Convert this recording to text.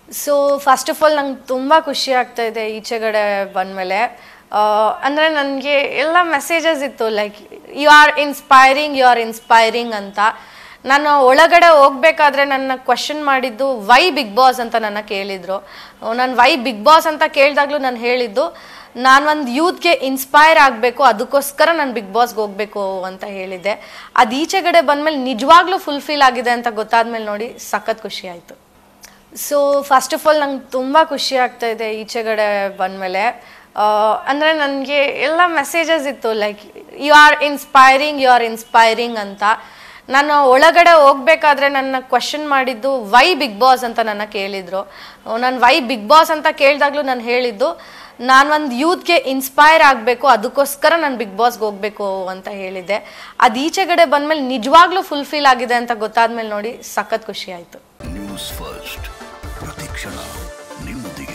so first of all ನಂಗೆ ತುಂಬ ಖುಷಿ ಆಗ್ತಾ ಇದೆ ಈಚೆಗಡೆ ಬಂದಮೇಲೆ ಅಂದರೆ ನನಗೆ ಎಲ್ಲ ಮೆಸೇಜಸ್ ಇತ್ತು like you are inspiring you are inspiring ಅಂತ ನಾನು ಒಳಗಡೆ ಹೋಗ್ಬೇಕಾದ್ರೆ ನನ್ನ ಕ್ವಶನ್ ಮಾಡಿದ್ದು ವೈ ಬಿಗ್ ಬಾಸ್ ಅಂತ ನನ್ನ ಕೇಳಿದ್ರು ನಾನು ವೈ ಬಿಗ್ ಬಾಸ್ ಅಂತ ಕೇಳಿದಾಗ್ಲೂ ನಾನು ಹೇಳಿದ್ದು ನಾನು ಒಂದು ಯೂತ್ಗೆ ಇನ್ಸ್ಪೈರ್ ಆಗಬೇಕು ಅದಕ್ಕೋಸ್ಕರ ನಾನು ಬಿಗ್ ಬಾಸ್ಗೆ ಹೋಗ್ಬೇಕು ಅಂತ ಹೇಳಿದ್ದೆ ಅದು ಈಚೆಗಡೆ ಬಂದಮೇಲೆ ನಿಜವಾಗ್ಲೂ ಫುಲ್ಫಿಲ್ ಆಗಿದೆ ಅಂತ ಗೊತ್ತಾದ್ಮೇಲೆ ನೋಡಿ ಸಖತ್ ಖುಷಿ ಆಯಿತು ಸೊ ಫಸ್ಟ್ ಆಫ್ ಆಲ್ ನಂಗೆ ತುಂಬ ಖುಷಿ ಆಗ್ತಾ ಇದೆ ಈಚೆಗಡೆ ಬಂದಮೇಲೆ ಅಂದರೆ ನನಗೆ ಎಲ್ಲ ಮೆಸೇಜಸ್ ಇತ್ತು like you are inspiring you are inspiring ಅಂತ ನಾನು ಒಳಗಡೆ ಹೋಗ್ಬೇಕಾದ್ರೆ ನನ್ನ ಕ್ವಶನ್ ಮಾಡಿದ್ದು ವೈ ಬಿಗ್ ಬಾಸ್ ಅಂತ ನನ್ನ ಕೇಳಿದ್ರು ನಾನು ವೈ ಬಿಗ್ ಬಾಸ್ ಅಂತ ಕೇಳಿದಾಗ್ಲೂ ನಾನು ಹೇಳಿದ್ದು ನಾನು ಒಂದು ಯೂತ್ಗೆ ಇನ್ಸ್ಪೈರ್ ಆಗಬೇಕು ಅದಕ್ಕೋಸ್ಕರ ನಾನು ಬಿಗ್ ಬಾಸ್ಗೆ ಹೋಗ್ಬೇಕು ಅಂತ ಹೇಳಿದ್ದೆ ಅದು ಈಚೆಗಡೆ ಬಂದಮೇಲೆ ನಿಜವಾಗ್ಲೂ ಫುಲ್ಫಿಲ್ ಆಗಿದೆ ಅಂತ ಗೊತ್ತಾದ್ಮೇಲೆ ನೋಡಿ ಸಖತ್ ಖುಷಿ ಆಯಿತು ನ್ಯೂಸ್ ಫಸ್ಟ್ ಪ್ರತಿಕ್ಷಣ ನಿಮ್ಮೊಂದಿಗೆ